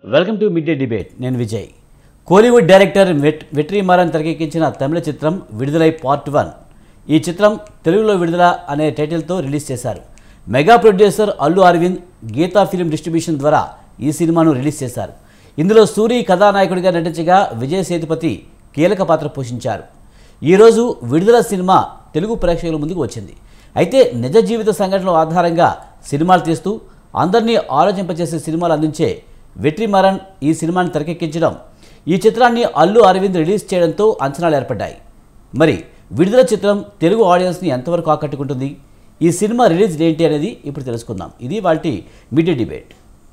Welcome to mid day debate నేను Vijay Kollywood director వెట్ వెట్రిమారన్ తెరకెక్కించిన తమిళ చిత్రం విడుదలై పార్ట్ వన్ ఈ చిత్రం తెలుగులో విడుదల అనే టైటిల్తో రిలీజ్ చేశారు mega producer Allu Aravind Geetha film distribution ద్వారా ఈ సినిమాను రిలీజ్ చేశారు ఇందులో సూరి కథానాయకుడిగా నటించగా విజయ్ సేతుపతి కీలక పాత్ర పోషించారు ఈరోజు విడుదల సినిమా తెలుగు ప్రేక్షకుల ముందుకు వచ్చింది అయితే నిజ జీవిత సంఘటనల ఆధారంగా సినిమాలు తీస్తూ అందరినీ ఆలోచింపచేసే సినిమాలు అందించే వెట్రిమరన్ ఈ సినిమాని తెరకెక్కించడం ఈ చిత్రాన్ని అల్లు అరవింద్ రిలీజ్ చేయడంతో అంచనాలు ఏర్పడ్డాయి మరి విడుదల చిత్రం తెలుగు ఆడియన్స్ని ఎంతవరకు ఆకట్టుకుంటుంది ఈ సినిమా రిలీజ్ ఏంటి అనేది ఇప్పుడు తెలుసుకుందాం ఇది వాటి media debate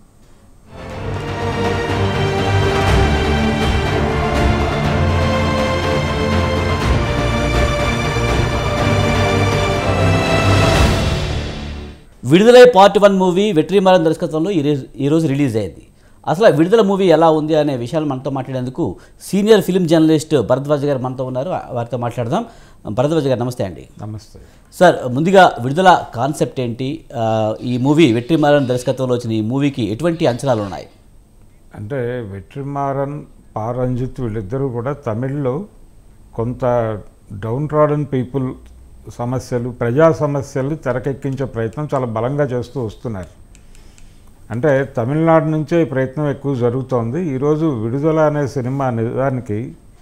Viduthalai part one movie Vetrimaaran దర్శకత్వంలో ఈరోజు ఈరోజు రిలీజ్ అయింది అసలు ఆ విడుదల మూవీ ఎలా ఉంది అనే విషయాలు మనతో మాట్లాడేందుకు సీనియర్ ఫిల్మ్ జర్నలిస్ట్ భరద్వాజ్ గారు మనతో ఉన్నారు వారితో మాట్లాడదాం భరద్వాజ్ గారు నమస్తే అండి నమస్తే సార్ ముందుగా విడుదల కాన్సెప్ట్ ఏంటి ఆ, ఈ మూవీ వెట్రిమారన్ దర్శకత్వంలో వచ్చిన ఈ మూవీకి ఎటువంటి అంచనాలు ఉన్నాయి అంటే వెట్రిమారన్ పారంజిత్ వీళ్ళిద్దరూ కూడా తమిళ్లో కొంత డౌన్ ట్రాడన్ పీపుల్ సమస్యలు ప్రజా సమస్యలు తెరకెక్కించే ప్రయత్నం చాలా బలంగా చేస్తూ వస్తున్నారు అంటే తమిళనాడు నుంచే ఈ ప్రయత్నం ఎక్కువ జరుగుతోంది ఈరోజు విడుదల అనే సినిమా నిజానికి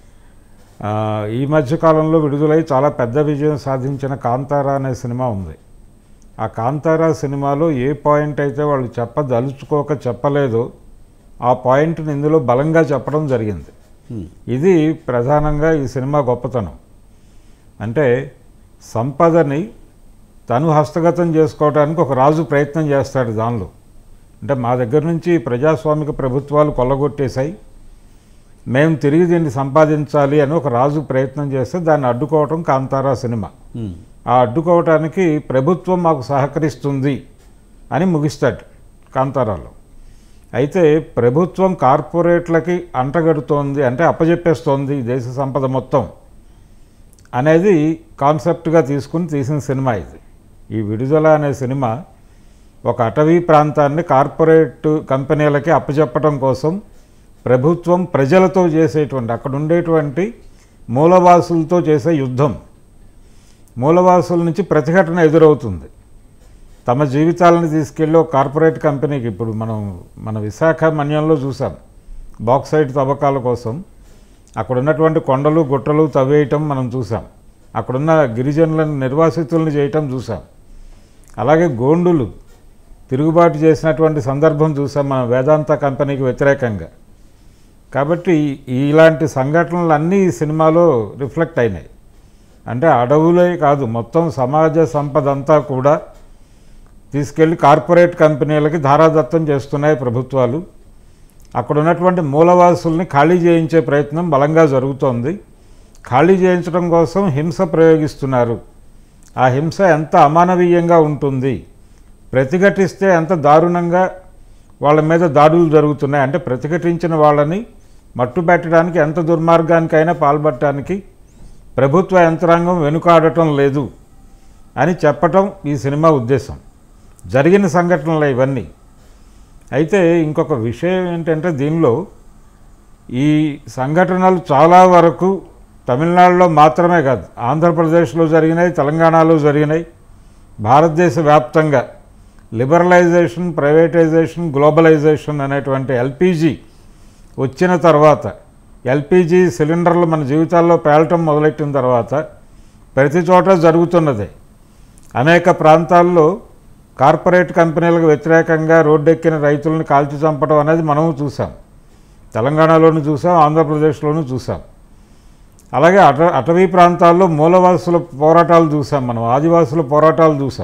ఆ, ఈ మధ్య కాలంలో విడుదలై చాలా పెద్ద విజయం సాధించిన కాంతారా అనే సినిమా ఉంది ఆ కాంతారా సినిమాలో ఏ పాయింట్ అయితే వాళ్ళు చెప్పదలుచుకోక చెప్పలేదో ఆ పాయింట్ని ఇందులో బలంగా చెప్పడం జరిగింది హ్మ్. ఇది ప్రధానంగా ఈ సినిమా గొప్పతనం అంటే సంపదని తను హస్తగతం చేసుకోవడానికి ఒక రాజు ప్రయత్నం చేస్తాడు దానిలో అంటే మా దగ్గర నుంచి ప్రజాస్వామిక ప్రభుత్వాలు కొల్లగొట్టేశాయి మేము తిరిగి దీన్ని సంపాదించాలి అని ఒక రాజు ప్రయత్నం చేస్తే దాన్ని అడ్డుకోవటం కాంతారా సినిమా హ్మ్. ఆ అడ్డుకోవటానికి ప్రభుత్వం మాకు సహకరిస్తుంది అని ముగిస్తాడు కాంతారాలో అయితే ప్రభుత్వం కార్పొరేట్లకి అంటగడుతోంది అంటే అప్పజెప్పేస్తోంది ఈ దేశ సంపద మొత్తం అనేది కాన్సెప్ట్గా తీసుకుని తీసిన సినిమా ఇది ఈ విడుదల అనే సినిమా ఒక అటవీ ప్రాంతాన్ని కార్పొరేట్ కంపెనీలకి అప్పచెప్పటం కోసం ప్రభుత్వం ప్రజలతో చేసేటువంటి అక్కడ ఉండేటువంటి మూలవాసులతో చేసే యుద్ధం మూలవాసుల నుంచి ప్రతిఘటన ఎదురవుతుంది తమ జీవితాలను తీసుకెళ్ళి ఒక కార్పొరేట్ కంపెనీకి ఇప్పుడు మనం మన విశాఖ మన్యంలో చూసాం బాక్సైట్ తవ్వకాల కోసం అక్కడ ఉన్నటువంటి కొండలు గుట్టలు తవ్వేయటం మనం చూసాం అక్కడున్న గిరిజనులను నిర్వాసితులను చేయటం చూసాం అలాగే గోండులు తిరుగుబాటు చేసినటువంటి సందర్భం చూసాం మన వేదాంత కంపెనీకి వ్యతిరేకంగా కాబట్టి ఇలాంటి సంఘటనలు అన్నీ ఈ సినిమాలో రిఫ్లెక్ట్ అయినాయి అంటే అడవులే కాదు మొత్తం సమాజ సంపద అంతా కూడా తీసుకెళ్ళి కార్పొరేట్ కంపెనీలకి ధారాదత్తం చేస్తున్నాయి ప్రభుత్వాలు అక్కడ ఉన్నటువంటి మూలవాసుల్ని ఖాళీ చేయించే ప్రయత్నం బలంగా జరుగుతోంది ఖాళీ చేయించడం కోసం హింస ప్రయోగిస్తున్నారు ఆ హింస ఎంత అమానవీయంగా ఉంటుంది ప్రతిఘటిస్తే ఎంత దారుణంగా వాళ్ళ మీద దాడులు జరుగుతున్నాయి అంటే ప్రతిఘటించిన వాళ్ళని మట్టుబెట్టడానికి ఎంత దుర్మార్గానికైనా పాల్పడటానికి ప్రభుత్వ యంత్రాంగం వెనుకాడటం లేదు అని చెప్పటం ఈ సినిమా ఉద్దేశం జరిగిన సంఘటనలు ఇవన్నీ అయితే ఇంకొక విషయం ఏంటంటే దీనిలో ఈ సంఘటనలు చాలా వరకు తమిళనాడులో మాత్రమే కాదు ఆంధ్రప్రదేశ్లో జరిగినాయి తెలంగాణలో జరిగినాయి భారతదేశ వ్యాప్తంగా లిబరలైజేషన్ ప్రైవేటైజేషన్ గ్లోబలైజేషన్ అనేటువంటి ఎల్పిజి వచ్చిన తర్వాత ఎల్పిజి సిలిండర్లు మన జీవితాల్లో పేలటం మొదలెట్టిన తర్వాత ప్రతి చోట జరుగుతున్నదే అనేక ప్రాంతాల్లో కార్పొరేట్ కంపెనీలకు వ్యతిరేకంగా రోడ్డెక్కిన రైతులను కాల్చి చంపడం అనేది మనము చూసాం తెలంగాణలోనూ చూసాం ఆంధ్రప్రదేశ్లోనూ చూసాం అలాగే అట అటవీ ప్రాంతాల్లో మూలవాసుల పోరాటాలు చూసాం మనం ఆదివాసుల పోరాటాలు చూసాం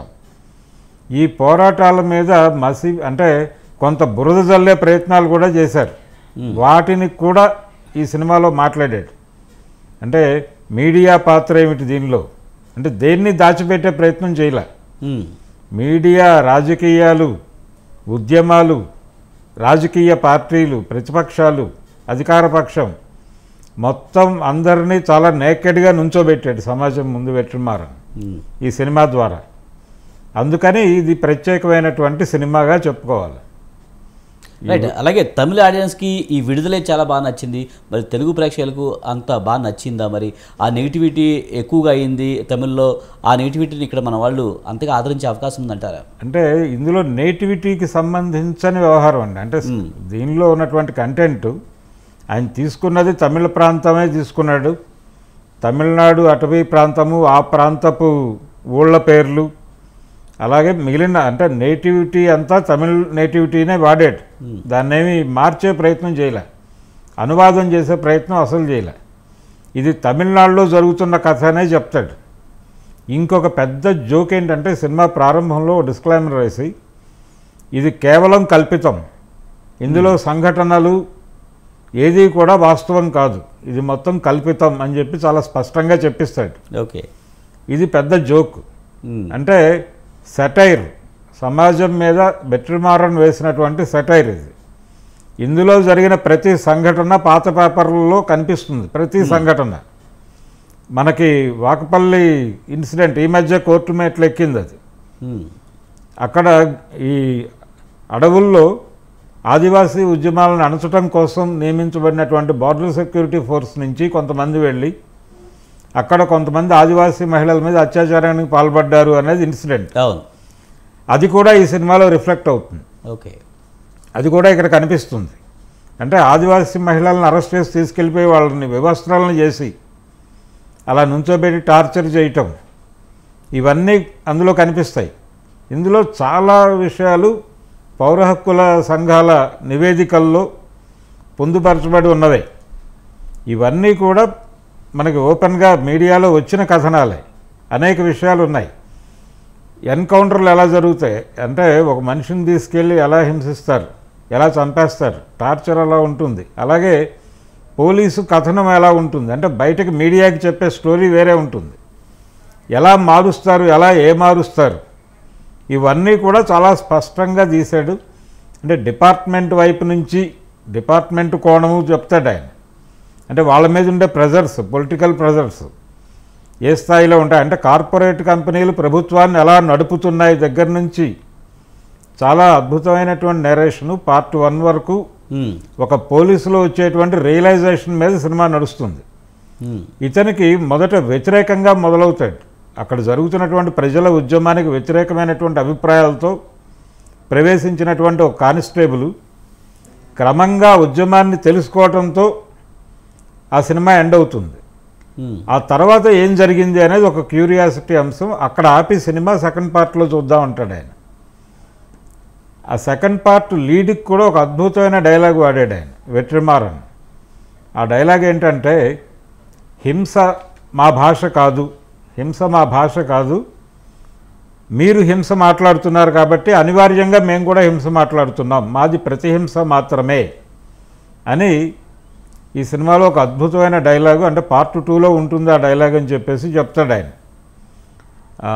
ఈ పోరాటాల మీద మసి అంటే కొంత బురద జల్లే ప్రయత్నాలు కూడా చేశారు వాటిని కూడా ఈ సినిమాలో మాట్లాడాడు అంటే మీడియా పాత్ర ఏమిటి దీనిలో అంటే దేన్ని దాచిపెట్టే ప్రయత్నం చేయలే హ్మ్. మీడియా రాజకీయాలు ఉద్యమాలు రాజకీయ పార్టీలు ప్రతిపక్షాలు అధికార పక్షం మొత్తం అందరినీ చాలా నేకెడ్గా నుంచోబెట్టాడు సమాజం ముందు వెట్రిమారన్ హ్మ్. ఈ సినిమా ద్వారా అందుకని ఇది ప్రత్యేకమైనటువంటి సినిమాగా చెప్పుకోవాలి రైట్ అలాగే తమిళ ఆడియన్స్కి ఈ విడుదలే చాలా బాగా నచ్చింది మరి తెలుగు ప్రేక్షకులకు అంత బాగా నచ్చిందా మరి ఆ నెగిటివిటీ ఎక్కువగా అయింది తమిళ్లో ఆ నెగిటివిటీని ఇక్కడ మన వాళ్ళు అంతగా ఆదరించే అవకాశం ఉందంటారా అంటే ఇందులో నేటివిటీకి సంబంధించని వ్యవహారం అండి అంటే దీనిలో ఉన్నటువంటి కంటెంట్ ఆయన తీసుకున్నది తమిళ ప్రాంతమే తీసుకున్నాడు తమిళనాడు అటవీ ప్రాంతము ఆ ప్రాంతపు ఊళ్ళ పేర్లు అలాగే మిగిలిన అంటే నేటివిటీ అంతా తమిళ నేటివిటీనే వాడాడు దాన్నేమి మార్చే ప్రయత్నం చేయలే అనువాదం చేసే ప్రయత్నం అసలు చేయలే ఇది తమిళనాడులో జరుగుతున్న కథ అనే చెప్తాడు ఇంకొక పెద్ద జోక్ ఏంటంటే సినిమా ప్రారంభంలో డిస్క్లైమర్ వేసి ఇది కేవలం కల్పితం ఇందులో సంఘటనలు ఏది కూడా వాస్తవం కాదు ఇది మొత్తం కల్పితం అని చెప్పి చాలా స్పష్టంగా చెప్పిస్తాడు ఓకే ఇది పెద్ద జోక్ అంటే సెటైర్ సమాజం మీద బెట్రిమారన్ వేసినటువంటి సెటైర్ ఇది ఇందులో జరిగిన ప్రతి సంఘటన పాత పేపర్లలో కనిపిస్తుంది ప్రతి సంఘటన మనకి వాకపల్లి ఇన్సిడెంట్ ఈ మధ్య కోర్టు మేట్లు ఎక్కింది అది అక్కడ ఈ అడవుల్లో ఆదివాసీ ఉద్యమాలను అణచటం కోసం నియమించబడినటువంటి బార్డర్ సెక్యూరిటీ ఫోర్స్ నుంచి కొంతమంది వెళ్ళి అక్కడ కొంతమంది ఆదివాసీ మహిళల మీద అత్యాచారానికి పాల్పడ్డారు అనేది ఇన్సిడెంట్ అవును అది కూడా ఈ సినిమాలో రిఫ్లెక్ట్ అవుతుంది ఓకే అది కూడా ఇక్కడ కనిపిస్తుంది అంటే ఆదివాసీ మహిళలను అరెస్ట్ చేసి తీసుకెళ్ళిపోయి వాళ్ళని వివస్త్రాలను చేసి అలా నుంచోబెట్టి టార్చర్ చేయటం ఇవన్నీ అందులో కనిపిస్తాయి ఇందులో చాలా విషయాలు పౌర హక్కుల సంఘాల నివేదికల్లో పొందుపరచబడి ఉన్నవే ఇవన్నీ కూడా మనకి ఓపెన్గా మీడియాలో వచ్చిన కథనాలే అనేక విషయాలు ఉన్నాయి ఎన్కౌంటర్లు ఎలా జరుగుతాయి అంటే ఒక మనిషిని తీసుకెళ్ళి ఎలా హింసిస్తారు ఎలా చంపేస్తారు టార్చర్ ఎలా ఉంటుంది అలాగే పోలీసు కథనం ఎలా ఉంటుంది అంటే బయటకు మీడియాకి చెప్పే స్టోరీ వేరే ఉంటుంది ఎలా మారుస్తారు ఎలా ఏ మారుస్తారు ఇవన్నీ కూడా చాలా స్పష్టంగా తీశాడు అంటే డిపార్ట్మెంట్ వైపు నుంచి డిపార్ట్మెంట్ కోణము చెప్తాడు ఆయన అంటే వాళ్ళ మీద ఉండే ప్రెజర్స్ పొలిటికల్ ప్రెజర్స్ ఏ స్థాయిలో ఉంటాయి అంటే కార్పొరేట్ కంపెనీలు ప్రభుత్వాన్ని ఎలా నడుపుతున్నాయి దగ్గర నుంచి చాలా అద్భుతమైనటువంటి నెరేషను పార్ట్ వన్ వరకు ఉమ్, ఒక పోలీసులో వచ్చేటువంటి రియలైజేషన్ మీద సినిమా నడుస్తుంది ఉమ్, ఇతనికి మొదట వ్యతిరేకంగా మొదలవుతాడు అక్కడ జరుగుతున్నటువంటి ప్రజల ఉద్యమానికి వ్యతిరేకమైనటువంటి అభిప్రాయాలతో ప్రవేశించినటువంటి ఒక కానిస్టేబుల్ క్రమంగా ఉద్యమాన్ని తెలుసుకోవడంతో ఆ సినిమా ఎండ్ అవుతుంది ఉమ్, ఆ తర్వాత ఏం జరిగింది అనేది ఒక క్యూరియాసిటీ అంశం అక్కడ ఆపి సినిమా సెకండ్ పార్ట్లో చూద్దాం అంటాడు ఆయన ఆ సెకండ్ పార్ట్ లీడ్కి కూడా ఒక అద్భుతమైన డైలాగ్ వాడాడు ఆయన వెట్రిమారన్ ఆ డైలాగ్ ఏంటంటే హింస మా భాష కాదు హింస మా భాష కాదు మీరు హింస మాట్లాడుతున్నారు కాబట్టి అనివార్యంగా మేము కూడా హింస మాట్లాడుతున్నాం మాది ప్రతిహింస మాత్రమే అని ఈ సినిమాలో ఒక అద్భుతమైన డైలాగు అంటే పార్ట్ టూలో ఉంటుంది ఆ డైలాగ్ అని చెప్పేసి చెప్తాడు ఆయన ఆ,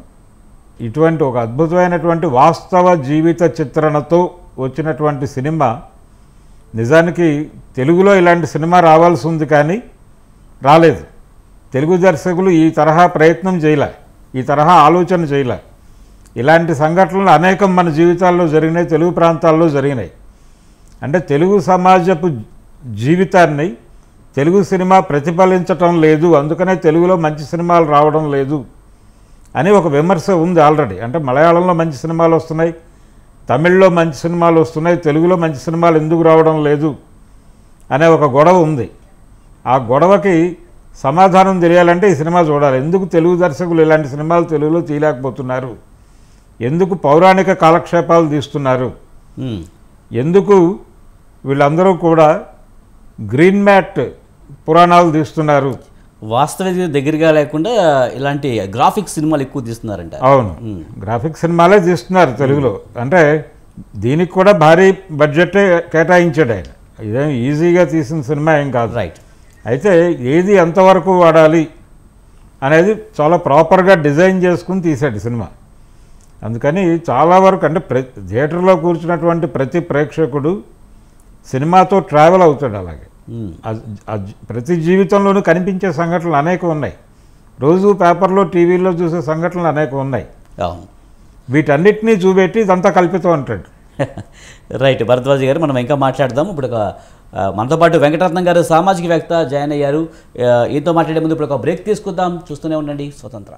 ఇటువంటి ఒక అద్భుతమైనటువంటి వాస్తవ జీవిత చిత్రణతో వచ్చినటువంటి సినిమా నిజానికి తెలుగులో ఇలాంటి సినిమా రావాల్సి ఉంది కానీ రాలేదు తెలుగు దర్శకులు ఈ తరహా ప్రయత్నం చేయలే ఈ తరహా ఆలోచన చేయలే ఇలాంటి సంఘటనలు అనేకం మన జీవితాల్లో జరిగినాయి తెలుగు ప్రాంతాల్లో జరిగినాయి అంటే తెలుగు సమాజపు జీవితాన్ని తెలుగు సినిమా ప్రతిఫలించటం లేదు అందుకనే తెలుగులో మంచి సినిమాలు రావడం లేదు అని ఒక విమర్శ ఉంది ఆల్రెడీ అంటే మలయాళంలో మంచి సినిమాలు వస్తున్నాయి తమిళ్లో మంచి సినిమాలు వస్తున్నాయి తెలుగులో మంచి సినిమాలు ఎందుకు రావడం లేదు అనే ఒక గొడవ ఉంది ఆ గొడవకి సమాధానం తెలియాలంటే ఈ సినిమా చూడాలి ఎందుకు తెలుగు దర్శకులు ఇలాంటి సినిమాలు తెలుగులో తీయలేకపోతున్నారు ఎందుకు పౌరాణిక కాలక్షేపాలు తీస్తున్నారు ఉమ్, ఎందుకు వీళ్ళందరూ కూడా గ్రీన్ మ్యాట్ పురాణాలు తీస్తున్నారు వాస్తవిక దగ్గరగా లేకుండా ఇలాంటి గ్రాఫిక్స్ సినిమాలు ఎక్కువ తీస్తున్నారంట అవును ఉమ్, గ్రాఫిక్ సినిమాలే తీస్తున్నారు తెలుగులో అంటే దీనికి కూడా భారీ బడ్జెటే కేటాయించాడు ఆయన ఇదేం ఈజీగా తీసిన సినిమా ఏం కాదు రైట్ అయితే ఏది ఎంతవరకు వాడాలి అనేది చాలా ప్రాపర్గా డిజైన్ చేసుకుని తీశాడు సినిమా అందుకని చాలా వరకు అంటే ప్ర థియేటర్లో కూర్చున్నటువంటి ప్రతి ప్రేక్షకుడు సినిమాతో ట్రావెల్ అవుతాడు అలాగే ఉమ్, ఆ- ఆ జీ- ప్రతి జీవితంలోనూ కనిపించే సంఘటనలు అనేకం ఉన్నాయి రోజు పేపర్లో టీవీలో చూసే సంఘటనలు అనేకం ఉన్నాయి అవును వీటన్నిటినీ చూపెట్టి ఇదంతా కల్పితం అంటాడు రైట్ భరద్వాజ్ గారు మనం ఇంకా మాట్లాడదాం ఇప్పుడు ఒక ఆ, మనతో పాటు వెంకటరత్నం గారు సామాజికవేత్త జాయిన్ అయ్యారు ఆ, ఈతో మాట్లాడే ముందు ఇప్పుడు ఒక బ్రేక్ తీసుకుందాం చూస్తూనే ఉండండి స్వతంత్ర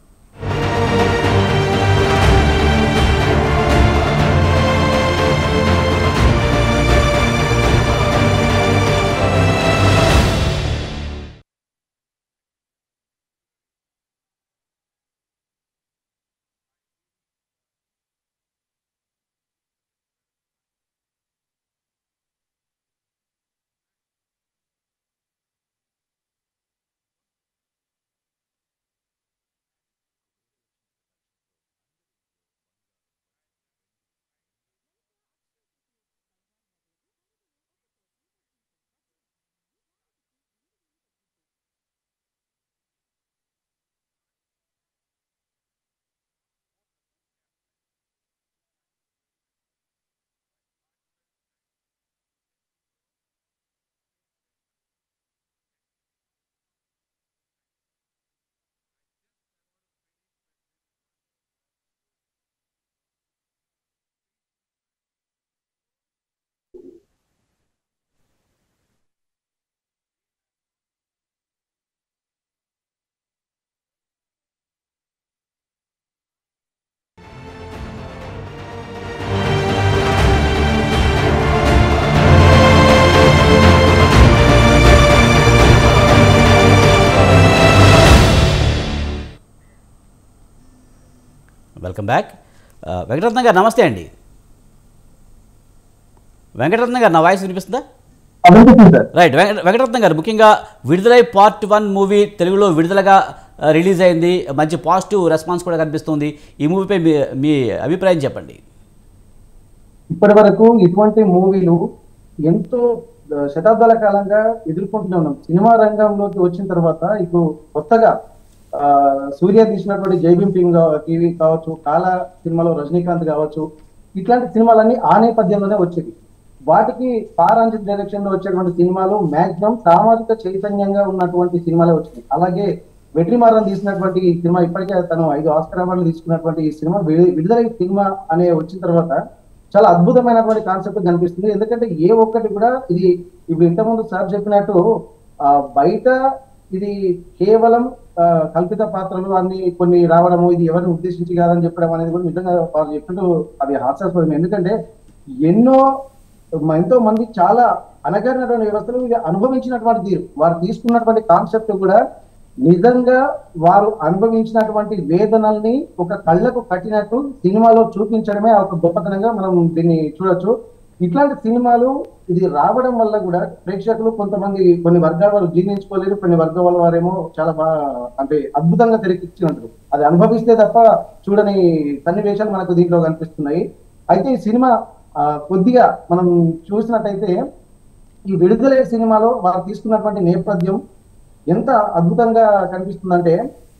వెల్కమ్ బ్యాక్ ఆ, వెంకటరత్నం గారు నమస్తే అండి వెంకటరత్నం గారు నా వాయిస్ వినిపిస్తుందా అభివృద్ధి సార్ రైట్ వెంకట వెంకటరత్నం గారు ముఖ్యంగా విడుదలై పార్ట్ వన్ మూవీ తెలుగులో విడుదలగా ఆ, రిలీజ్ అయింది మంచి పాజిటివ్ రెస్పాన్స్ కూడా కనిపిస్తుంది ఈ మూవీపై మీ మీ అభిప్రాయం చెప్పండి ఇప్పటి వరకు ఇటువంటి మూవీలు ఎంతో ఆ, శతాబ్దాల కాలంగా ఎదుర్కొంటూనే ఉన్నాం సినిమా రంగంలోకి వచ్చిన తర్వాత ఇప్పుడు కొత్తగా ఆ, సూర్య తీసినటువంటి జైబీం టీమ్ టీవీ కావచ్చు కాల సినిమాలో రజనీకాంత్ కావచ్చు ఇట్లాంటి సినిమాలన్నీ ఆ నేపథ్యంలోనే వచ్చేవి వాటికి పారాంజిత్ డైరెక్షన్ లో వచ్చేటువంటి సినిమాలు మాక్సిమం సామాజిక చైతన్యంగా ఉన్నటువంటి సినిమాలే వచ్చినాయి అలాగే వెట్రిమారన్ తీసినటువంటి ఈ సినిమా ఇప్పటికే తను ఐదు ఆస్కర్ అవార్డులు తీసుకున్నటువంటి ఈ సినిమా విడు- విడుదలై సినిమా అనే వచ్చిన తర్వాత చాలా అద్భుతమైనటువంటి కాన్సెప్ట్ కనిపిస్తుంది ఎందుకంటే ఏ ఒక్కటి కూడా ఇది ఇప్పుడు ఇంతకుముందు సార్ చెప్పినట్టు ఆ, బయట ఇది కేవలం ఆ, కల్పిత పాత్రలు అన్ని కొన్ని రావడము ఇది ఎవరిని ఉద్దేశించి కాదని చెప్పడం అనేది కూడా నిజంగా వారు చెప్పినట్టు అది హాస్యాస్పదం ఎందుకంటే ఎన్నో మ- ఎంతో మంది చాలా అనగారినటువంటి వ్యవస్థలు ఇవి అనుభవించినటువంటి తీరు వారు తీసుకున్నటువంటి కాన్సెప్ట్ కూడా నిజంగా వారు అనుభవించినటువంటి వేదనల్ని ఒక కళ్ళకు కట్టినట్టు సినిమాలో చూపించడమే ఒక గొప్పతనంగా మనం దీన్ని చూడొచ్చు ఇట్లాంటి సినిమాలు ఇది రావడం వల్ల కూడా ప్రేక్షకులు కొంతమంది కొన్ని వర్గాల వారు జీర్ణించుకోలేరు కొన్ని వర్గాల వారేమో చాలా బాగా అంటే అద్భుతంగా తెరకెక్కించినట్టు అది అనుభవిస్తే తప్ప చూడని సన్నివేశాలు మనకు దీంట్లో కనిపిస్తున్నాయి అయితే ఈ సినిమా ఆ, కొద్దిగా మనం చూసినట్టయితే ఈ విడుదలయ్యే సినిమాలో వారు తీసుకున్నటువంటి నేపథ్యం ఎంత అద్భుతంగా కనిపిస్తుందంటే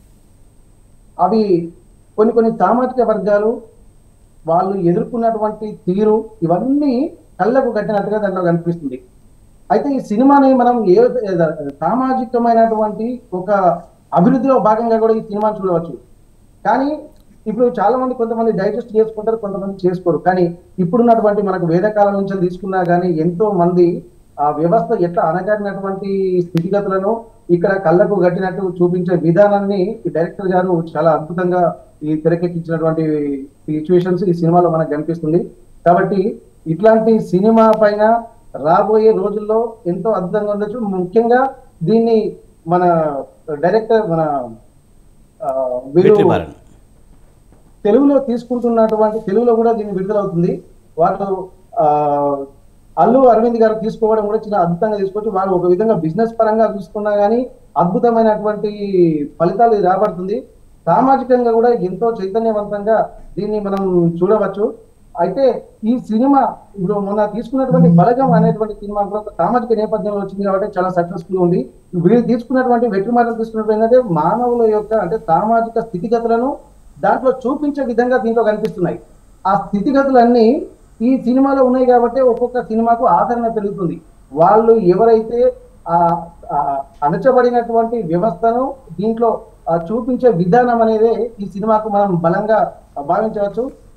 అవి కొన్ని కొన్ని సామాజిక వర్గాలు వాళ్ళు ఎదుర్కొన్నటువంటి తీరు ఇవన్నీ కళ్ళకు కట్టినట్టుగా దాంట్లో కనిపిస్తుంది అయితే ఈ సినిమాని మనం ఏ సామాజికమైనటువంటి ఒక అభివృద్ధిలో భాగంగా కూడా ఈ సినిమాని చూడవచ్చు కానీ ఇప్పుడు చాలా మంది కొంతమంది డైజెస్ట్ చేసుకుంటారు కొంతమంది చేసుకోరు కానీ ఇప్పుడున్నటువంటి మనకు వేదకాలం నుంచి తీసుకున్నా కానీ ఎంతో మంది ఆ వ్యవస్థ ఎట్లా అనగారినటువంటి స్థితిగతులను ఇక్కడ కళ్ళకు కట్టినట్టు చూపించే విధానాన్ని ఈ డైరెక్టర్ గారు చాలా అద్భుతంగా ఈ తెరకెక్కించినటువంటి సిచ్యువేషన్స్ ఈ సినిమాలో మనకు కనిపిస్తుంది కాబట్టి ఇట్లాంటి సినిమా పైన రాబోయే రోజుల్లో ఎంతో అద్భుతంగా ఉండొచ్చు ముఖ్యంగా దీన్ని మన డైరెక్టర్ మన ఆ, వీరు వెట్రిమారన్ తెలుగులో తీసుకుంటున్నటువంటి తెలుగులో కూడా దీన్ని విడుదలవుతుంది వాళ్ళు ఆ, అల్లు అరవింద్ గారు తీసుకోవడం కూడా చాలా అద్భుతంగా తీసుకోవచ్చు వారు ఒక విధంగా బిజినెస్ పరంగా చూసుకున్నా గానీ అద్భుతమైనటువంటి ఫలితాలు ఇది రాబడుతుంది సామాజికంగా కూడా ఎంతో చైతన్యవంతంగా దీన్ని మనం చూడవచ్చు అయితే ఈ సినిమా ఇప్పుడు మొన్న తీసుకున్నటువంటి బలగం అనేటువంటి సినిమా కూడా ఒక సామాజిక నేపథ్యంలో వచ్చింది కాబట్టి చాలా సక్సెస్ఫుల్ ఉంది వీళ్ళు తీసుకున్నటువంటి వెట్రి మాటలు తీసుకున్నప్పుడు ఏంటంటే మానవుల యొక్క అంటే సామాజిక స్థితిగతులను దాంట్లో చూపించే విధంగా దీంట్లో కనిపిస్తున్నాయి ఆ స్థితిగతులన్నీ ఈ సినిమాలో ఉన్నాయి కాబట్టి ఒక్కొక్క సినిమాకు ఆదరణ పెరుగుతుంది వాళ్ళు ఎవరైతే ఆ ఆ అణచబడినటువంటి వ్యవస్థను దీంట్లో ఆ చూపించే విధానం అనేది ఈ సినిమాకు మనం బలంగా భావించవచ్చు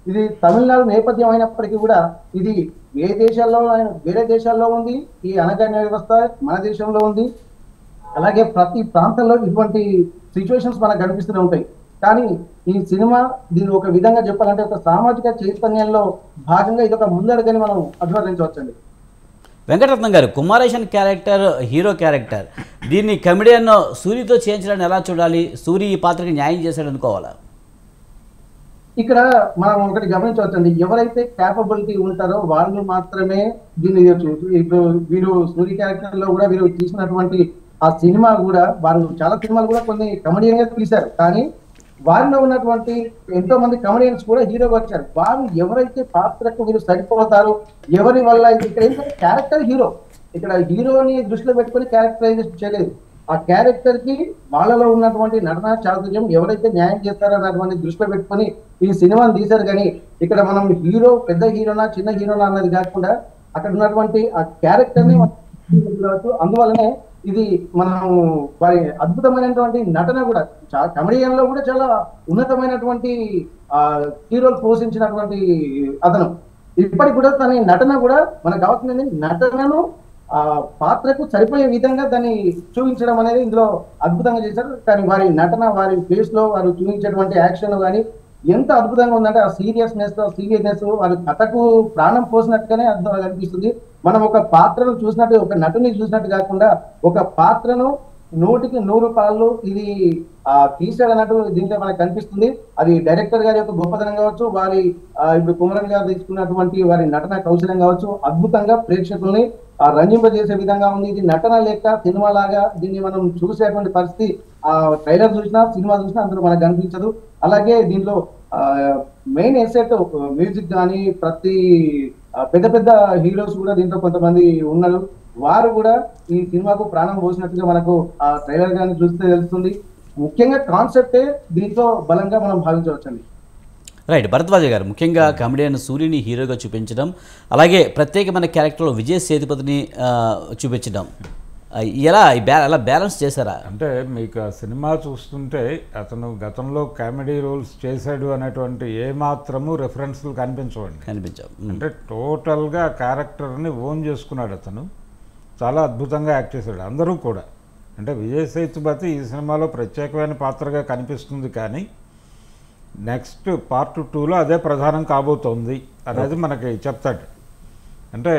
ఇది తమిళనాడు నేపథ్యం అయినప్పటికీ కూడా ఇది ఏ దేశాల్లో అయినా- వేరే దేశాల్లో ఉంది ఈ అనగానే వ్యవస్థ మన దేశంలో ఉంది అలాగే ప్రతి ప్రాంతంలో ఇటువంటి సిచ్యువేషన్స్ మనకు కనిపిస్తూనే ఉంటాయి కానీ ఈ సినిమా దీన్ని ఒక విధంగా చెప్పాలంటే ఒక సామాజిక చైతన్యంలో భాగంగా ఇది ఒక ముందడుగని మనం అభివర్ణించవచ్చండి Venkataratnam garu Kumaresan character hero character దీన్ని కమెడియన్ సూరితో చేయించడాన్ని ఎలా చూడాలి సూరి ఈ పాత్రకి న్యాయం చేశాడు అనుకోవాలా ఇక్కడ మనం ఒకటి గమనించవచ్చండి ఎవరైతే క్యాపబిలిటీ ఉంటారో వాళ్ళు మాత్రమే దీన్ని చేయొచ్చు ఇప్పుడు వీరు సూర్య క్యారెక్టర్ లో కూడా వీరు తీసినటువంటి ఆ సినిమా కూడా వారు చాలా సినిమాలు కూడా కొన్ని కమెడియన్ గా తీశారు కానీ వారిలో ఉన్నటువంటి ఎంతో మంది కమెడియన్స్ కూడా హీరోగా వచ్చారు వారు ఎవరైతే పాత్రకు వీరు సరిపోతారు ఎవరి వల్ల ఇక్కడ ఏంటంటే క్యారెక్టర్ హీరో ఇక్కడ హీరోని దృష్టిలో పెట్టుకొని క్యారెక్టరైజేషన్ చేయలేదు ఆ క్యారెక్టర్ కి వాళ్ళలో ఉన్నటువంటి నటన చాతుర్యం ఎవరైతే న్యాయం చేస్తారో అన్నటువంటి దృష్టిలో పెట్టుకొని ఈ సినిమాని తీశారు కానీ ఇక్కడ మనం హీరో పెద్ద హీరోనా చిన్న హీరోనా అన్నది కాకుండా అక్కడ ఉన్నటువంటి ఆ క్యారెక్టర్ ని మనం చూడవచ్చు. అందువల్లనే ఇది మనం వారి అద్భుతమైనటువంటి నటన కూడా కమెడియన్ లో కూడా చాలా ఉన్నతమైనటువంటి ఆ హీరోలు పోషించినటువంటి అతను ఇప్పటికి కూడా తన నటన కూడా మనకు కావాల్సింది నటనను ఆ పాత్రకు సరిపోయే విధంగా దాన్ని చూపించడం అనేది ఇందులో అద్భుతంగా చేశారు కానీ వారి నటన వారి ఫేస్ లో వారు చూపించేటువంటి యాక్షన్ కానీ ఎంత అద్భుతంగా ఉందంటే ఆ సీరియస్నెస్ సీరియస్నెస్ వారి కథకు ప్రాణం పోసినట్టుగానే అద్భుతంగా అనిపిస్తుంది మనం ఒక పాత్రను చూసినట్టు ఒక నటుని చూసినట్టు కాకుండా ఒక పాత్రను నూటికి నూరు పాళ్ళు ఇది ఆ తీసాడు అన్నట్టు దీంట్లో మనకు కనిపిస్తుంది అది డైరెక్టర్ గారి యొక్క గొప్పతనం కావచ్చు వారి ఆ, ఇప్పుడు కుమరన్ గారు తీసుకున్నటువంటి వారి నటన కౌశలం కావచ్చు అద్భుతంగా ప్రేక్షకుల్ని ఆ రంజింపజేసే విధంగా ఉంది ఇది నటన లేక సినిమా లాగా దీన్ని మనం చూసేటువంటి పరిస్థితి ఆ ట్రైలర్ చూసినా సినిమా చూసినా అందులో మనకు కనిపించదు అలాగే దీంట్లో మెయిన్ ఎసెట్ మ్యూజిక్ కానీ ప్రతి ఆ, పెద్ద పెద్ద హీరోస్ కూడా దీంట్లో కొంతమంది ఉన్నారు వారు కూడా ఈ సినిమాకు ప్రాణం పోసినట్టుగా మనకు ఆ ట్రైలర్ కానీ చూస్తే తెలుస్తుంది ముఖ్యంగా కాన్సెప్టే దీంట్లో బలంగా మనం భావించవచ్చండి రైట్ భరద్వాజ గారు ముఖ్యంగా కమెడియన్ సూర్యుని హీరోగా చూపించడం అలాగే ప్రత్యేకమైన క్యారెక్టర్లో విజయ్ సేతుపతిని ఆ, చూపించడం ఆ, ఎలా ఈ బ్యా ఎలా బ్యాలెన్స్ చేశారా అంటే మీకు ఆ సినిమా చూస్తుంటే అతను గతంలో కామెడీ రోల్స్ చేశాడు అనేటువంటి ఏ మాత్రము రెఫరెన్స్లు కనిపించవండి కనిపించాం మ్. అంటే టోటల్గా ఆ క్యారెక్టర్ని ఓన్ చేసుకున్నాడు అతను చాలా అద్భుతంగా యాక్ట్ చేశాడు అందరూ కూడా అంటే విజయ్ సేతుపతి ఈ సినిమాలో ప్రత్యేకమైన పాత్రగా కనిపిస్తుంది కానీ నెక్స్ట్ పార్ట్ టూలో అదే ప్రధానం కాబోతోంది అనేది మనకి చెప్తాడు అంటే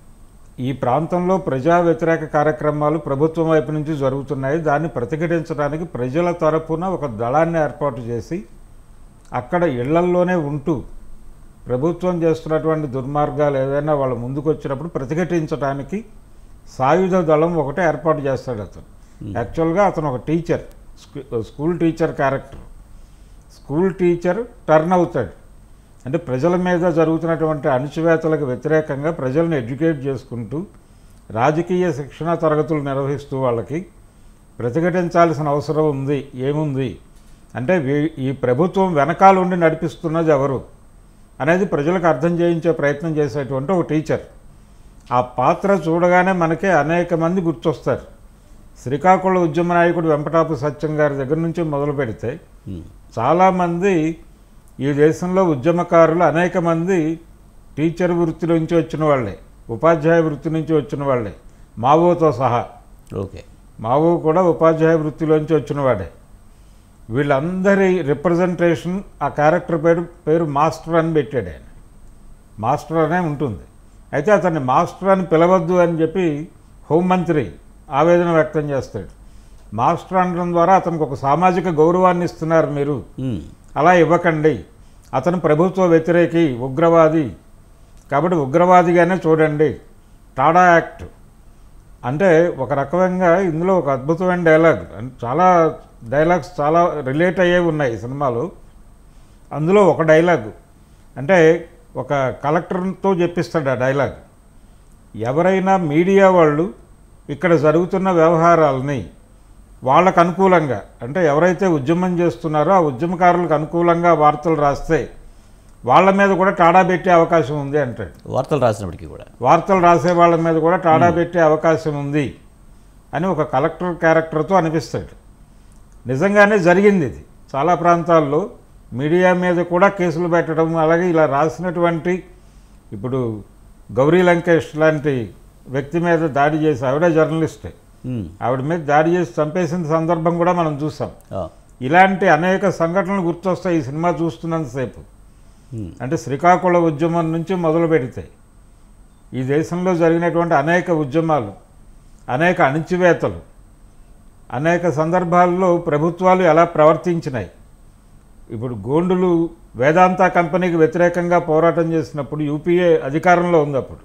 ఈ ప్రాంతంలో ప్రజా వ్యతిరేక కార్యక్రమాలు ప్రభుత్వం వైపు నుంచి జరుగుతున్నాయి దాన్ని ప్రతిఘటించడానికి ప్రజల తరపున ఒక దళాన్ని ఏర్పాటు చేసి అక్కడ ఇళ్లల్లోనే ఉంటూ ప్రభుత్వం చేస్తున్నటువంటి దుర్మార్గాలు ఏదైనా వాళ్ళ ముందుకు వచ్చినప్పుడు ప్రతిఘటించడానికి సాయుధ దళం ఒకటే ఏర్పాటు చేస్తాడు అతను యాక్చువల్గా అతను ఒక teacher school- school teacher character school teacher turn అవుతాడు అంటే ప్రజల మీద జరుగుతున్నటువంటి అణచివేతలకు వ్యతిరేకంగా ప్రజల్ని ఎడ్యుకేట్ చేసుకుంటూ రాజకీయ శిక్షణ తరగతులు నిర్వహిస్తూ వాళ్ళకి ప్రతిఘటించాల్సిన అవసరం ఉంది ఏముంది అంటే వీ- ఈ ప్రభుత్వం వెనకాల ఉండి నడిపిస్తున్నది ఎవరు అనేది ప్రజలకు అర్థం చేయించే ప్రయత్నం చేసేటువంటి ఒక టీచర్ ఆ పాత్ర చూడగానే మనకే అనేక మంది గుర్తొస్తారు శ్రీకాకుళం ఉద్యమ నాయకుడు వెంపటాపు సత్యం గారి దగ్గర నుంచి మొదలు పెడితే మ్. చాలామంది ఈ దేశంలో ఉద్యమకారులు అనేక మంది టీచర్ వృత్తి నుంచి వచ్చిన వాళ్ళే ఉపాధ్యాయ వృత్తి నుంచి వచ్చిన వాళ్ళే మావోతో సహా ఓకే మావో కూడా ఉపాధ్యాయ వృత్తిలోంచి వచ్చినవాడే వీళ్ళందరి రిప్రజెంటేషన్ ఆ క్యారెక్టర్ పేరు పేరు మాస్టర్ అని పెట్టాడు ఆయన మాస్టర్ అనే ఉంటుంది అయితే అతన్ని మాస్టర్ అని పిలవద్దు అని చెప్పి హోంమంత్రి ఆవేదన వ్యక్తం చేస్తాడు మాస్టర్ అనడం ద్వారా అతనికి ఒక సామాజిక గౌరవాన్ని ఇస్తున్నారు మీరు మ్. అలా ఇవ్వకండి అతను ప్రభుత్వ వ్యతిరేకి ఉగ్రవాది కాబట్టి ఉగ్రవాదిగానే చూడండి టాడా యాక్ట్ అంటే ఒక రకమైన ఇందులో ఒక అద్భుతమైన డైలాగ్ అంటే చాలా డైలాగ్స్ చాలా రిలేట్ అయ్యే ఉన్నాయి ఈ సినిమాలో అందులో ఒక డైలాగ్ అంటే ఒక కలెక్టర్తో చెప్పిస్తాడు ఆ డైలాగ్ ఎవరైనా మీడియా వాళ్ళు ఇక్కడ జరుగుతున్న వ్యవహారాలని వాళ్ళకు అనుకూలంగా అంటే ఎవరైతే ఉద్యమం చేస్తున్నారో ఆ ఉద్యమకారులకు అనుకూలంగా వార్తలు రాస్తే వాళ్ళ మీద కూడా టాడా పెట్టే అవకాశం ఉంది అంటాడు వార్తలు రాసినప్పటికీ కూడా వార్తలు రాసే వాళ్ళ మీద కూడా టాడా పెట్టే అవకాశం ఉంది అని ఒక కలెక్టర్ క్యారెక్టర్తో అనిపిస్తాడు నిజంగానే జరిగింది ఇది చాలా ప్రాంతాల్లో మీడియా మీద కూడా కేసులు పెట్టడం అలాగే ఇలా రాసినటువంటి ఇప్పుడు గౌరీ లంకేష్ లాంటి వ్యక్తి మీద దాడి చేసి ఆవిడ జర్నలిస్టే ఉమ్, ఆవిడ మీద దాడి చేసి చంపేసిన సందర్భం కూడా మనం చూసాం ఆ, ఇలాంటి అనేక సంఘటనలు గుర్తొస్తాయి ఈ సినిమా చూస్తున్నంతసేపు ఉమ్, అంటే శ్రీకాకుళ ఉద్యమం నుంచి మొదలు పెడితే ఈ దేశంలో జరిగినటువంటి అనేక ఉద్యమాలు అనేక అణిచివేతలు అనేక సందర్భాల్లో ప్రభుత్వాలు ఎలా ప్రవర్తించినాయి ఇప్పుడు గోండులు వేదాంత కంపెనీకి వ్యతిరేకంగా పోరాటం చేసినప్పుడు యూపీఏ అధికారంలో ఉంది అప్పుడు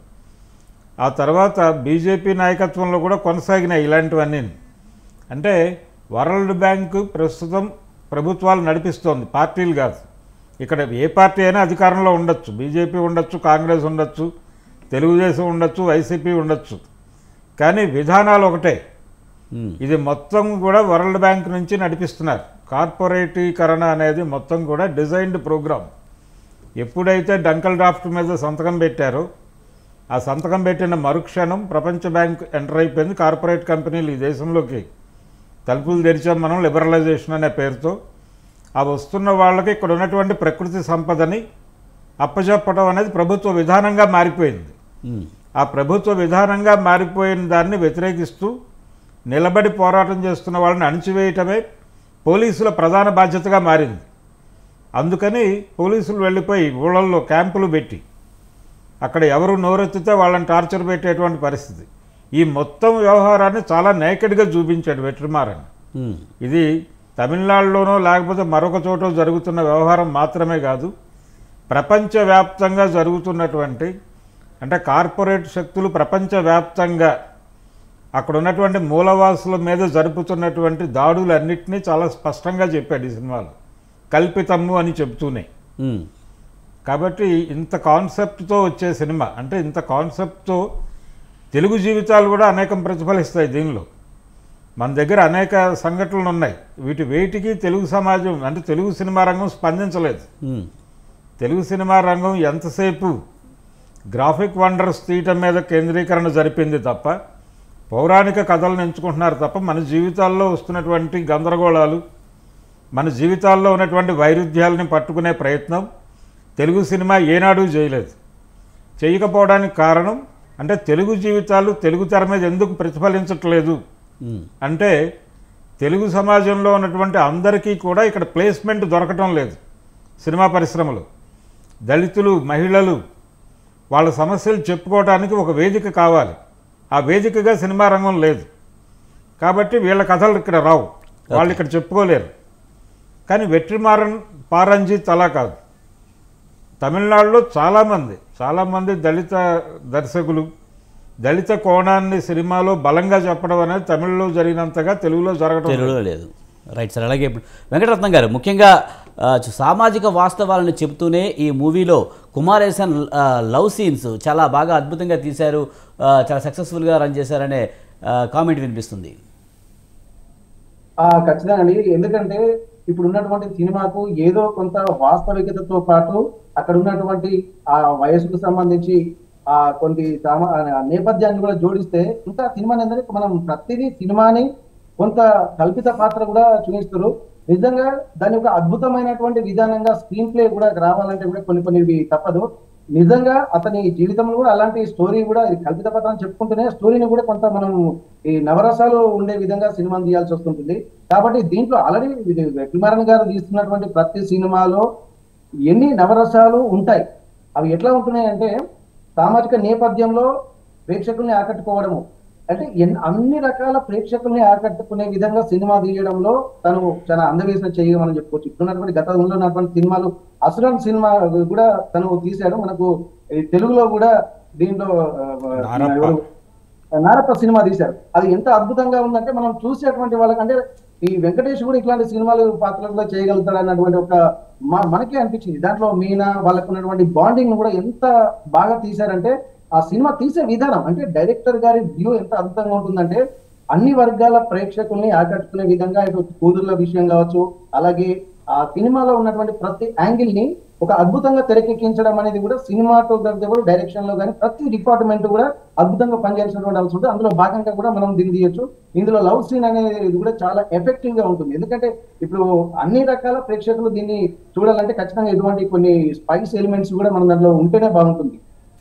ఆ తర్వాత బీజేపీ నాయకత్వంలో కూడా కొనసాగినాయి ఇలాంటివన్నీ అంటే వరల్డ్ బ్యాంకు ప్రస్తుతం ప్రభుత్వాలు నడిపిస్తోంది పార్టీలు కాదు ఇక్కడ ఏ పార్టీ అయినా అధికారంలో ఉండొచ్చు బీజేపీ ఉండొచ్చు కాంగ్రెస్ ఉండొచ్చు తెలుగుదేశం ఉండొచ్చు వైసీపీ ఉండొచ్చు కానీ విధానాలు ఒకటే ఉమ్, ఇది మొత్తం కూడా వరల్డ్ బ్యాంక్ నుంచి నడిపిస్తున్నారు కార్పొరేటీకరణ అనేది మొత్తం కూడా డిజైన్డ్ ప్రోగ్రామ్ ఎప్పుడైతే డంకల్ డ్రాఫ్ట్ మీద సంతకం పెట్టారో ఆ సంతకం పెట్టిన మరుక్షణం ప్రపంచ బ్యాంక్ ఎంటర్ అయిపోయింది కార్పొరేట్ కంపెనీలు ఈ దేశంలోకి తలుపులు తెరిచాం మనం లిబరలైజేషన్ అనే పేరుతో ఆ వస్తున్న వాళ్ళకి ఇక్కడ ఉన్నటువంటి ప్రకృతి సంపదని అప్పచెప్పడం అనేది ప్రభుత్వ విధానంగా మారిపోయింది ఉమ్, ఆ ప్రభుత్వ విధానంగా మారిపోయిన దాన్ని వ్యతిరేకిస్తూ నిలబడి పోరాటం చేస్తున్న వాళ్ళని అణిచివేయటమే పోలీసుల ప్రధాన బాధ్యతగా మారింది అందుకని పోలీసులు వెళ్ళిపోయి ఊళ్ళల్లో క్యాంపులు పెట్టి అక్కడ ఎవరు నోరెత్తితే వాళ్ళని టార్చర్ పెట్టేటువంటి పరిస్థితి ఈ మొత్తం వ్యవహారాన్ని చాలా నేకెడ్గా చూపించాడు వెట్రిమారన్ ఉమ్, ఇది తమిళనాడులోనో లేకపోతే మరొక చోట జరుగుతున్న వ్యవహారం మాత్రమే కాదు ప్రపంచవ్యాప్తంగా జరుగుతున్నటువంటి అంటే కార్పొరేట్ శక్తులు ప్రపంచవ్యాప్తంగా అక్కడ ఉన్నటువంటి మూలవాసుల మీద జరుపుతున్నటువంటి దాడులన్నింటినీ చాలా స్పష్టంగా చెప్పాడు ఈ సినిమాలో కల్పితము అని చెప్తూనే ఉమ్, కాబట్టి ఇంత కాన్సెప్ట్తో వచ్చే సినిమా అంటే ఇంత కాన్సెప్ట్తో తెలుగు జీవితాలు కూడా అనేకం ప్రతిఫలిస్తాయి దీనిలో మన దగ్గర అనేక సంఘటనలు ఉన్నాయి వీటి వేటికి తెలుగు సమాజం అంటే తెలుగు సినిమా రంగం స్పందించలేదు ఉమ్, తెలుగు సినిమా రంగం ఎంతసేపు గ్రాఫిక్ వండర్స్ తీయటం మీద కేంద్రీకరణ జరిపింది తప్ప పౌరాణిక కథలను ఎంచుకుంటున్నారు తప్ప మన జీవితాల్లో వస్తున్నటువంటి గందరగోళాలు మన జీవితాల్లో ఉన్నటువంటి వైరుధ్యాలని పట్టుకునే ప్రయత్నం తెలుగు సినిమా ఏనాడు చేయలేదు చేయకపోవడానికి కారణం అంటే తెలుగు జీవితాలు తెలుగు తెర మీద ఎందుకు ప్రతిఫలించట్లేదు ఉమ్, అంటే తెలుగు సమాజంలో ఉన్నటువంటి అందరికీ కూడా ఇక్కడ ప్లేస్మెంట్ దొరకటం లేదు సినిమా పరిశ్రమలో దళితులు మహిళలు వాళ్ళ సమస్యలు చెప్పుకోవడానికి ఒక వేదిక కావాలి ఆ వేదికగా సినిమా రంగం లేదు కాబట్టి వీళ్ళ కథలు ఇక్కడ రావు వాళ్ళు ఇక్కడ చెప్పుకోలేరు కానీ వెట్రిమారన్ పారంజిత్ అలా కాదు తమిళనాడులో చాలామంది చాలామంది దళిత దర్శకులు దళిత కోణాన్ని సినిమాలో బలంగా చెప్పడం అనేది తమిళ్లో జరిగినంతగా తెలుగులో జరగడం లేదు. తెలుగులో లేదు రైట్ సార్ అలాగే ఇప్పుడు వెంకటరత్నం గారు ముఖ్యంగా ఆ, చు- సామాజిక వాస్తవాలను చెబుతూనే ఈ మూవీలో కుమారేసన్ ఆ, లవ్ సీన్స్ చాలా బాగా అద్భుతంగా తీశారు ఆ, చాలా సక్సెస్ఫుల్గా రన్ చేశారనే ఆ, కామెంట్ వినిపిస్తుంది ఆ ఖచ్చితంగా అండి ఎందుకంటే ఇప్పుడు ఉన్నటువంటి సినిమాకు ఏదో కొంత వాస్తవికతతో పాటు అక్కడ ఉన్నటువంటి ఆ వయసుకు సంబంధించి ఆ కొన్ని సామా ఆ నేపథ్యాన్ని కూడా జోడిస్తే ఇంకా సినిమా ఏంటంటే మనం ప్రతిదీ సినిమాని కొంత కల్పిత పాత్ర కూడా చూపిస్తారు నిజంగా దాని ఒక అద్భుతమైనటువంటి విధానంగా స్క్రీన్ ప్లే కూడా రావాలంటే కూడా కొన్ని కొన్ని ఇవి తప్పదు నిజంగా అతని జీవితంలో కూడా అలాంటి స్టోరీ కూడా ఇది కల్పిత పాత్ర అని చెప్పుకుంటూనే స్టోరీని కూడా కొంత మనం ఈ నవరసాలు ఉండే విధంగా సినిమాను తీయాల్సి వస్తుంటుంది కాబట్టి దీంట్లో ఆల్రెడీ వెట్రిమారన్ గారు తీస్తున్నటువంటి ప్రతి సినిమాలో ఎన్ని నవరసాలు ఉంటాయి అవి ఎట్లా ఉంటున్నాయి అంటే సామాజిక నేపథ్యంలో ప్రేక్షకుల్ని ఆకట్టుకోవడము అంటే ఎన్- అన్ని రకాల ప్రేక్షకుల్ని ఆకట్టుకునే విధంగా సినిమా తీయడంలో తను చాలా అందవేసిన చేయమని చెప్పుకోవచ్చు ఇప్పుడున్నటువంటి గతంలో ఉన్నటువంటి సినిమాలు అసురన్ సినిమా కూడా తను తీశాడు మనకు ఈ తెలుగులో కూడా దీంట్లో ఆ, నారప్ప. ఎవరు నారప్ప సినిమా తీశారు అది ఎంత అద్భుతంగా ఉందంటే మనం చూసేటువంటి వాళ్ళకంటే ఈ వెంకటేష్ కూడా ఇట్లాంటి సినిమాలు పాత్రలు కూడా చేయగలుగుతాడు అన్నటువంటి ఒక మ- మనకే అనిపించింది దాంట్లో మీనా వాళ్ళకు ఉన్నటువంటి బాండింగ్ కూడా ఎంత బాగా తీశారంటే ఆ సినిమా తీసే విధానం అంటే డైరెక్టర్ గారి వ్యూ ఎంత అద్భుతంగా ఉంటుందంటే అన్ని వర్గాల ప్రేక్షకుల్ని ఆకట్టుకునే విధంగా ఇటు కూతుర్ల విషయం కావచ్చు అలాగే ఆ సినిమాలో ఉన్నటువంటి ప్రతి యాంగిల్ ని ఒక అద్భుతంగా తెరకెక్కించడం అనేది కూడా సినిమాటోగ్రఫీ కూడా డైరెక్షన్ లో కానీ ప్రతి డిపార్ట్మెంట్ కూడా అద్భుతంగా పనిచేసినటువంటి అవసరం ఉంటుంది అందులో భాగంగా కూడా మనం దీన్ని తీయొచ్చు ఇందులో లవ్ సీన్ అనేది కూడా చాలా ఎఫెక్టివ్ గా ఉంటుంది ఎందుకంటే ఇప్పుడు అన్ని రకాల ప్రేక్షకులు దీన్ని చూడాలంటే ఖచ్చితంగా ఇటువంటి కొన్ని స్పైస్ ఎలిమెంట్స్ కూడా మన దాంట్లో ఉంటేనే బాగుంటుంది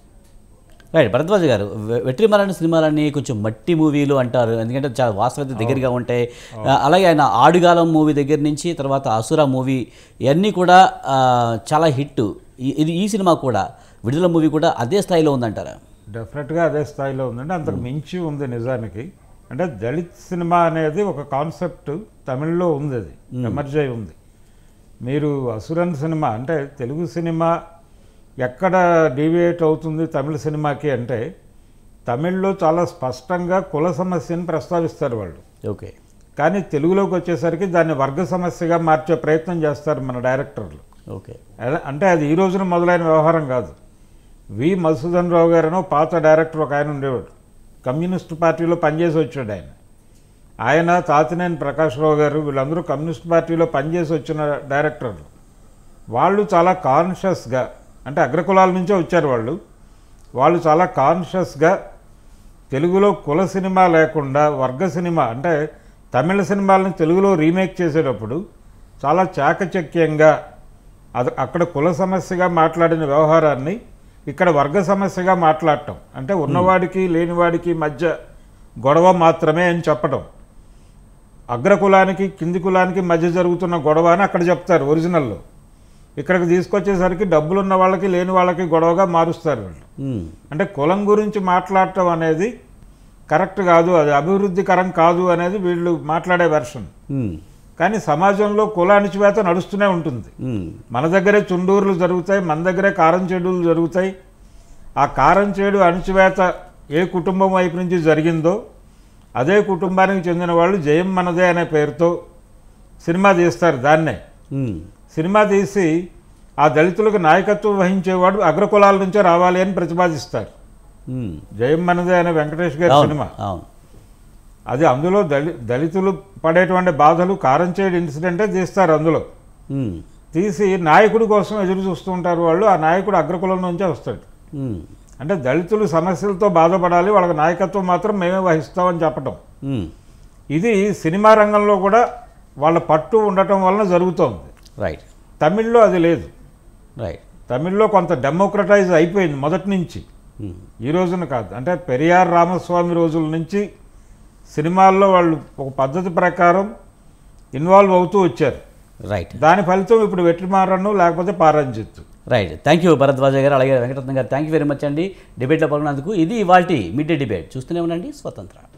రైట్ భరద్వాజ్ గారు వె- వెట్రిమారన్ సినిమాలన్నీ కొంచెం మట్టి మూవీలు అంటారు ఎందుకంటే చాలా వాస్తవత దగ్గరగా ఉంటాయి ఆ, అలాగే ఆయన ఆడుగాలం మూవీ దగ్గర నుంచి తర్వాత అసుర మూవీ ఇవన్నీ కూడా ఆ, చాలా హిట్ ఈ- ఇది ఈ సినిమా కూడా విడుదల మూవీ కూడా అదే స్థాయిలో ఉందంటారా డెఫినెట్గా అదే స్థాయిలో ఉందండి అంతకు మించి ఉంది నిజానికి అంటే దళిత్ సినిమా అనేది ఒక కాన్సెప్ట్ తమిళ్లో ఉంది అది ఎమర్జ్ అయి ఉంది మీరు అసురన్ సినిమా అంటే తెలుగు సినిమా ఎక్కడ డీవియేట్ అవుతుంది తమిళ సినిమాకి అంటే తమిళ్లో చాలా స్పష్టంగా కుల సమస్యను ప్రస్తావిస్తారు వాళ్ళు ఓకే కానీ తెలుగులోకి వచ్చేసరికి దాన్ని వర్గ సమస్యగా మార్చే ప్రయత్నం చేస్తారు మన డైరెక్టర్లు ఓకే అదే- అంటే అది ఈ రోజున మొదలైన వ్యవహారం కాదు వి మధుసూదన్ రావు గారనో పాత డైరెక్టర్ ఒక ఆయన ఉండేవాడు కమ్యూనిస్ట్ పార్టీలో పనిచేసి వచ్చాడు ఆయన ఆయన తాతినేని ప్రకాశ్రావు గారు వీళ్ళందరూ కమ్యూనిస్ట్ పార్టీలో పనిచేసి వచ్చిన డైరెక్టర్లు వాళ్ళు చాలా కాన్షియస్గా అంటే అగ్రకులాల నుంచే వచ్చారు వాళ్ళు వాళ్ళు చాలా కాన్షియస్గా తెలుగులో కుల సినిమా లేకుండా వర్గ సినిమా అంటే తమిళ సినిమాలను తెలుగులో రీమేక్ చేసేటప్పుడు చాలా చాకచక్యంగా అది అక్కడ కుల సమస్యగా మాట్లాడిన వ్యవహారాన్ని ఇక్కడ వర్గ సమస్యగా మాట్లాడటం అంటే ఉన్నవాడికి లేనివాడికి మధ్య గొడవ మాత్రమే అని చెప్పడం అగ్రకులానికి కింది కులానికి మధ్య జరుగుతున్న గొడవ అని అక్కడ చెప్తారు ఒరిజినల్లో ఇక్కడికి తీసుకొచ్చేసరికి డబ్బులు ఉన్న వాళ్ళకి లేని వాళ్ళకి గొడవగా మారుస్తారు వీళ్ళు మ్మ్. అంటే కులం గురించి మాట్లాడటం అనేది కరెక్ట్ కాదు అది అభివృద్ధికరం కాదు అనేది వీళ్ళు మాట్లాడే వెర్షన్ మ్మ్. కానీ సమాజంలో కుల అణిచివేత నడుస్తూనే ఉంటుంది మ్మ్. మన దగ్గరే చుండూరులు జరుగుతాయి మన దగ్గరే కారం చెడులు జరుగుతాయి ఆ కారం చేడు అణిచివేత ఏ కుటుంబం వైపు నుంచి జరిగిందో అదే కుటుంబానికి చెందిన వాళ్ళు జయం మనదే అనే పేరుతో సినిమా తీస్తారు దాన్నే మ్మ్. సినిమా తీసి ఆ దళితులకు నాయకత్వం వహించేవాడు అగ్రకులాల నుంచే రావాలి అని ప్రతిపాదిస్తారు మ్మ్. జయం మనదే అనే వెంకటేష్ గారి అవును సినిమా అవును అది అందులో దళి దళితులు పడేటువంటి బాధలు కారం చేయడు ఇన్సిడెంటే తీస్తారు అందులో మ్మ్. తీసి నాయకుడి కోసం ఎదురు చూస్తూ ఉంటారు వాళ్ళు ఆ నాయకుడు అగ్రకులం నుంచే వస్తాడు మ్మ్. అంటే దళితులు సమస్యలతో బాధపడాలి వాళ్ళకి నాయకత్వం మాత్రం మేమే వహిస్తామని చెప్పడం మ్మ్. ఇది సినిమా రంగంలో కూడా వాళ్ళ పట్టు ఉండటం వలన జరుగుతోంది రైట్ తమిళ్లో అది లేదు రైట్ తమిళ్లో కొంత డెమోక్రటైజ్ అయిపోయింది మొదటి నుంచి మ్మ్. ఈ రోజున కాదు అంటే పెరియార్ రామస్వామి రోజుల నుంచి సినిమాల్లో వాళ్ళు ఒక పద్ధతి ప్రకారం ఇన్వాల్వ్ అవుతూ వచ్చారు రైట్ దాని ఫలితం ఇప్పుడు వెట్రిమారన్ను లేకపోతే Paranjith right thank you Bharadwaja garu అలాగే వెంకటరత్న గారు థ్యాంక్ యూ వెరీ మచ్ అండి డిబేట్లో పాల్గొన్నందుకు ఇది ఇవాల్టి మిడ్ డే డిబేట్ చూస్తూనే ఉండండి స్వతంత్ర